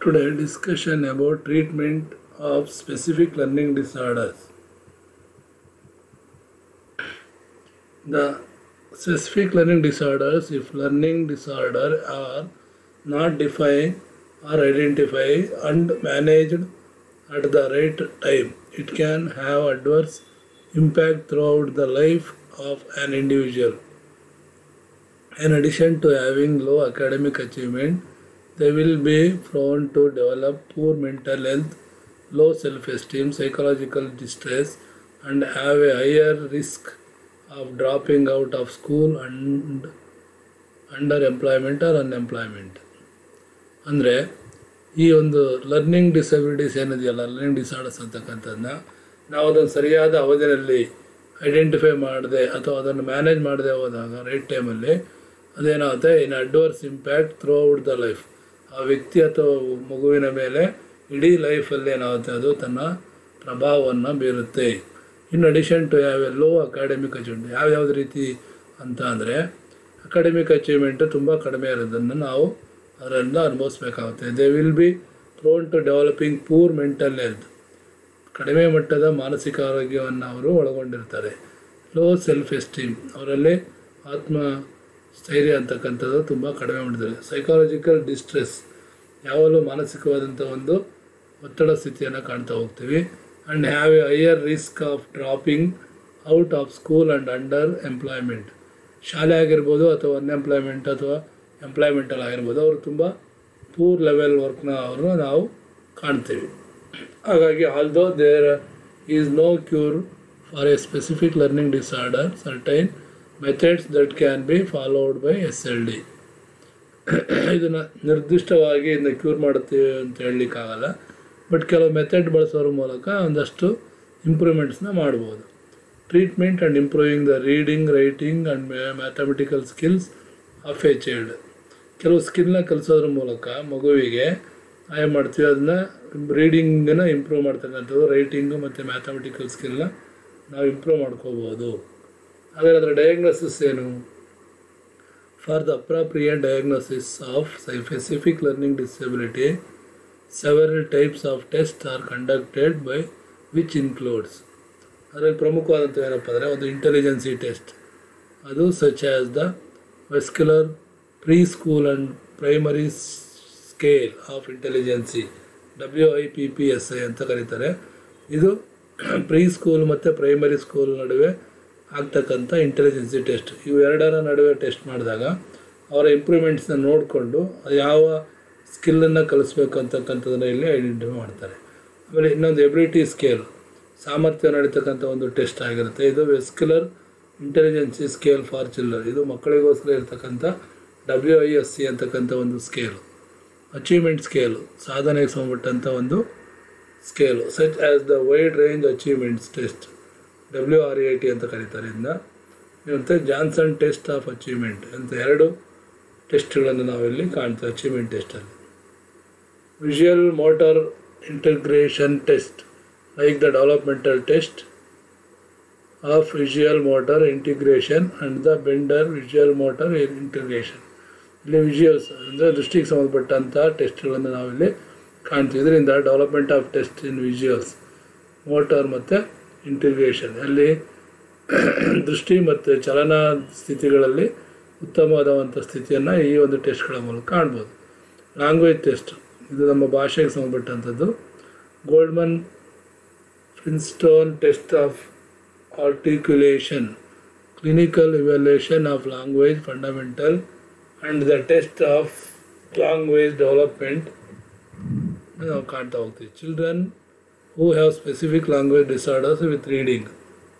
Today discussion about treatment of specific learning disorders. The specific learning disorders, if learning disorder are not defined or identified and managed at the right time, it can have adverse impact throughout the life of an individual. In addition to having low academic achievement, they will be prone to develop poor mental health, low self esteem, psychological distress, and have a higher risk of dropping out of school and underemployment or unemployment. ಅಂದರೆ ಈ ಒಂದು learning disabilities ಏನಿದೆಯಲ್ಲ learning disorders ಅಂತಕ್ಕಂಥದ್ದನ್ನ ನಾವು ಅದನ್ನು ಸರಿಯಾದ ಅವಧಿಯಲ್ಲಿ identify ಮಾಡದೆ ಅಥವಾ ಅದನ್ನು ಮ್ಯಾನೇಜ್ ಮಾಡದೆ ಹೋದಾಗ ರೈಟ್ ಟೈಮಲ್ಲಿ ಅದೇನಾಗುತ್ತೆ in adverse impact throughout the life ಆ ವ್ಯಕ್ತಿ ಅಥವಾ ಮಗುವಿನ ಮೇಲೆ ಇಡೀ ಲೈಫಲ್ಲಿ ಏನಾಗುತ್ತೆ ಅದು ತನ್ನ ಪ್ರಭಾವವನ್ನು ಬೀರುತ್ತೆ ಇನ್ ಅಡಿಷನ್ ಟು ಯಾವ ಲೋ ಅಕಾಡೆಮಿಕ್ ಅಚೀವ್ಮೆಂಟ್ ಯಾವ್ಯಾವ್ದು ರೀತಿ ಅಂತ ಅಂದರೆ ಅಕಾಡೆಮಿಕ್ ಅಚೀವ್ಮೆಂಟು ತುಂಬ ಕಡಿಮೆ ಇರೋದನ್ನು ನಾವು ಅದರಿಂದ ಅನುಭವಿಸ್ಬೇಕಾಗುತ್ತೆ they will be prone to developing poor mental health ಕಡಿಮೆ ಮಟ್ಟದ ಮಾನಸಿಕ ಆರೋಗ್ಯವನ್ನು ಅವರು ಒಳಗೊಂಡಿರ್ತಾರೆ ಲೋ ಸೆಲ್ಫ್ ಎಸ್ಟೀಮ್ ಅವರಲ್ಲಿ ಆತ್ಮ ಸ್ಥೈರ್ಯ ಅಂತಕ್ಕಂಥದ್ದು ತುಂಬ ಕಡಿಮೆ ಮಾಡಿದ್ದಾರೆ ಸೈಕಾಲಜಿಕಲ್ ಡಿಸ್ಟ್ರೆಸ್ ಯಾವಾಗಲೂ ಮಾನಸಿಕವಾದಂಥ ಒಂದು ಒತ್ತಡ ಸ್ಥಿತಿಯನ್ನು ಕಾಣ್ತಾ ಹೋಗ್ತೀವಿ and have a higher risk of dropping out of school and underemployment ಶಾಲೆ ಆಗಿರ್ಬೋದು ಅಥವಾ ಅನ್ಎಂಪ್ಲಾಯ್ಮೆಂಟ್ ಅಥವಾ ಎಂಪ್ಲಾಯ್ಮೆಂಟಲ್ಲಿ ಆಗಿರ್ಬೋದು ಅವರು ತುಂಬ ಪೂರ್ ಲೆವೆಲ್ ವರ್ಕ್ನ ಅವ್ರನ್ನ ನಾವು ಕಾಣ್ತೀವಿ ಹಾಗಾಗಿ although there is no cure for a specific learning disorder certain methods that can be followed by S L D ಇದನ್ನು ನಿರ್ದಿಷ್ಟವಾಗಿ ಇದನ್ನ ಕ್ಯೂರ್ ಮಾಡುತ್ತೀವಿ ಅಂತ ಹೇಳಲಿಕ್ಕಾಗಲ್ಲ ಬಟ್ ಕೆಲವು ಮೆಥಡ್ ಬಳಸೋದ್ರ ಮೂಲಕ ಒಂದಷ್ಟು ಇಂಪ್ರೂವ್ಮೆಂಟ್ಸ್ನ ಮಾಡ್ಬೋದು treatment and improving the reading writing and mathematical skills of a child ಕೆಲವು ಸ್ಕಿಲ್ನ ಕಲಿಸೋದ್ರ ಮೂಲಕ ಮಗುವಿಗೆ ಏನು ಮಾಡ್ತೀವಿ ಅದನ್ನ ರೀಡಿಂಗನ್ನು ಇಂಪ್ರೂವ್ ಮಾಡ್ತಕ್ಕಂಥದ್ದು ರೈಟಿಂಗು ಮತ್ತು ಮ್ಯಾಥಮೆಟಿಕಲ್ ಸ್ಕಿಲ್ನ ನಾವು ಇಂಪ್ರೂವ್ ಮಾಡ್ಕೋಬೋದು ಹಾಗಾದ್ರೆ ಅದರ ಡಯಾಗ್ನೋಸಿಸ್ ಏನು for the appropriate diagnosis of specific learning disability several types of test are conducted by which includes ಅದರಲ್ಲಿ ಪ್ರಮುಖವಾದಂಥ ಏನಪ್ಪ ಅಂದರೆ ಒಂದು ಇಂಟೆಲಿಜೆನ್ಸಿ ಟೆಸ್ಟ್ ಅದು such as the Wechsler preschool and primary scale of intelligence W I P P S I ಅಂತ ಕರೀತಾರೆ ಇದು preschool ಮತ್ತು ಪ್ರೈಮರಿ ಸ್ಕೂಲ್ ನಡುವೆ ಆಗ್ತಕ್ಕಂಥ ಇಂಟೆಲಿಜೆನ್ಸಿ ಟೆಸ್ಟ್ ಇವು ಎರಡರ ನಡುವೆ ಟೆಸ್ಟ್ ಮಾಡಿದಾಗ ಅವರ ಇಂಪ್ರೂವ್ಮೆಂಟ್ಸ್ನ ನೋಡಿಕೊಂಡು ಯಾವ ಸ್ಕಿಲ್ಲನ್ನು ಕಲಿಸ್ಬೇಕು ಅಂತಕ್ಕಂಥದ್ದನ್ನು ಇಲ್ಲಿ ಐಡೆಂಟಿಫೈ ಮಾಡ್ತಾರೆ ಆಮೇಲೆ ಇನ್ನೊಂದು ಎಬಿಲಿಟಿ ಸ್ಕೇಲ್ ಸಾಮರ್ಥ್ಯ ನಡೀತಕ್ಕಂಥ ಒಂದು ಟೆಸ್ಟ್ ಆಗಿರುತ್ತೆ ಇದು ವೆಸ್ಕ್ಯುಲರ್ ಇಂಟೆಲಿಜೆನ್ಸಿ ಸ್ಕೇಲ್ ಫಾರ್ ಚಿಲ್ಲರ್ ಇದು ಮಕ್ಕಳಿಗೋಸ್ಕರ ಇರತಕ್ಕಂಥ ಡಬ್ಲ್ಯೂ ಐ ಎಸ್ ಸಿ ಅಂತಕ್ಕಂಥ ಒಂದು ಸ್ಕೇಲು ಅಚೀವ್ಮೆಂಟ್ ಸ್ಕೇಲು ಸಾಧನೆಗೆ ಸಂಬಂಧಪಟ್ಟಂಥ ಒಂದು scale such as the wide range achievements test W R A T ಅಂತ ಕರೀತಾರೆ ಇದನ್ನ ಮತ್ತು ಜಾನ್ಸನ್ ಟೆಸ್ಟ್ ಆಫ್ ಅಚೀವ್ಮೆಂಟ್ ಅಂತ ಎರಡು ಟೆಸ್ಟ್ಗಳನ್ನು ನಾವಿಲ್ಲಿ ಕಾಣ್ತೇವೆ ಅಚೀವ್ಮೆಂಟ್ ಟೆಸ್ಟಲ್ಲಿ visual motor integration test like the developmental test of visual motor integration and the Bender visual motor integration ಇಲ್ಲಿ ವಿಷುವಲ್ಸ್ ಅಂದರೆ ದೃಷ್ಟಿಗೆ ಸಂಬಂಧಪಟ್ಟಂಥ ಟೆಸ್ಟ್ಗಳನ್ನು ನಾವಿಲ್ಲಿ ಕಾಣ್ತೀವಿ ಇದರಿಂದ development of test in visuals motor ಮತ್ತು ಇಂಟಿಗ್ರೇಷನ್ ಅಲ್ಲಿ ದೃಷ್ಟಿ ಮತ್ತು ಚಲನಾ ಸ್ಥಿತಿಗಳಲ್ಲಿ ಉತ್ತಮವಾದಂಥ ಸ್ಥಿತಿಯನ್ನು ಈ ಒಂದು ಟೆಸ್ಟ್ಗಳ ಮೂಲಕ ಕಾಣ್ಬೋದು ಲ್ಯಾಂಗ್ವೇಜ್ ಟೆಸ್ಟ್ ಇದು ನಮ್ಮ ಭಾಷೆಗೆ ಸಂಬಂಧಪಟ್ಟಂಥದ್ದು Goldman Fristoe test of articulation clinical evaluation of language fundamental and the test of language development ನಾವು ಕಾಣ್ತಾ ಹೋಗ್ತೀವಿ children who have specific language disorders with reading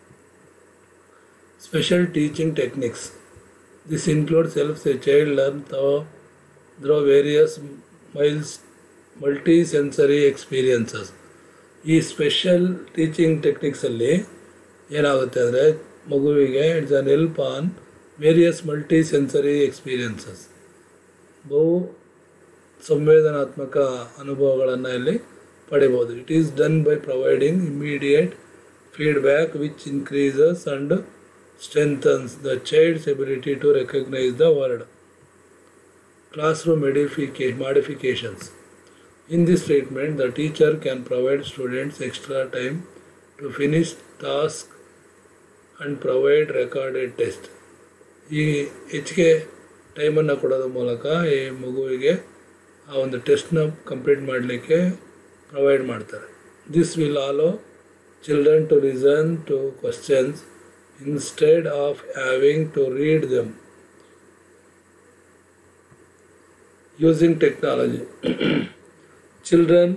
special teaching techniques this includes helps a child learn through various miles multi sensory experiences ಈ special teaching ಟೆಕ್ನಿಕ್ಸಲ್ಲಿ ಏನಾಗುತ್ತೆ ಅಂದರೆ ಮಗುವಿಗೆ it's an help on various multi sensory experiences ಬಹು ಸಂವೇದನಾತ್ಮಕ ಅನುಭವಗಳನ್ನು ಇಲ್ಲಿ ಪಡಿಬೋದು it is done by providing immediate feedback which increases and strengthens the child's ability to recognise the word classroom ಎಡಿಫಿಕೇ modifications In this treatment, the teacher can provide students extra time to finish task and provide recorded test. ಈ ಹೆಚ್ಚಿಗೆ ಟೈಮನ್ನು ಕೊಡೋದ್ರ ಮೂಲಕ ಈ ಮಗುವಿಗೆ ಆ ಒಂದು ಟೆಸ್ಟ್ನ ಕಂಪ್ಲೀಟ್ ಮಾಡಲಿಕ್ಕೆ ಪ್ರೊವೈಡ್ ಮಾಡ್ತಾರೆ this will allow children to listen to questions instead of having to read them using technology. Children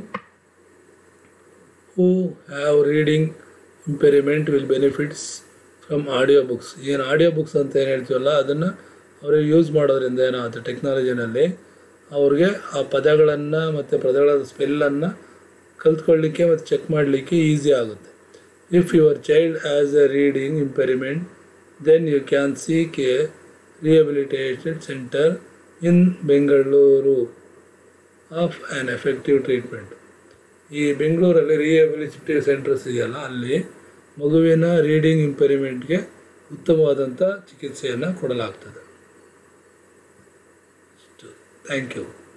who have reading impairment will benefits from audio books ಏನು ಆಡಿಯೋ ಬುಕ್ಸ್ ಅಂತ ಏನು ಹೇಳ್ತೀವಲ್ಲ ಅದನ್ನು ಅವ್ರಿಗೆ ಯೂಸ್ ಮಾಡೋದ್ರಿಂದ ಏನಾಗುತ್ತೆ ಟೆಕ್ನಾಲಜಿನಲ್ಲಿ ಅವ್ರಿಗೆ ಆ ಪದಗಳನ್ನು ಮತ್ತು ಪದಗಳ ಸ್ಪೆಲ್ಲನ್ನು ಕಲ್ತ್ಕೊಳ್ಳಿಕ್ಕೆ ಮತ್ತು ಚೆಕ್ ಮಾಡಲಿಕ್ಕೆ ಈಸಿ ಆಗುತ್ತೆ if your child has a reading impairment then you can seek a rehabilitation centre in Bengaluru of an effective treatment ಈ ಬೆಂಗಳೂರಲ್ಲಿ ರಿಹಬಿಲಿಟೇಟಿವ್ ಸೆಂಟರ್ಸ್ ಇದೆಯಲ್ಲ ಅಲ್ಲಿ ಮಗುವಿನ ರೀಡಿಂಗ್ ಇಂಪೆರಿಮೆಂಟ್ಗೆ ಉತ್ತಮವಾದಂಥ ಚಿಕಿತ್ಸೆಯನ್ನು ಕೊಡಲಾಗ್ತದೆ ಥ್ಯಾಂಕ್ ಯು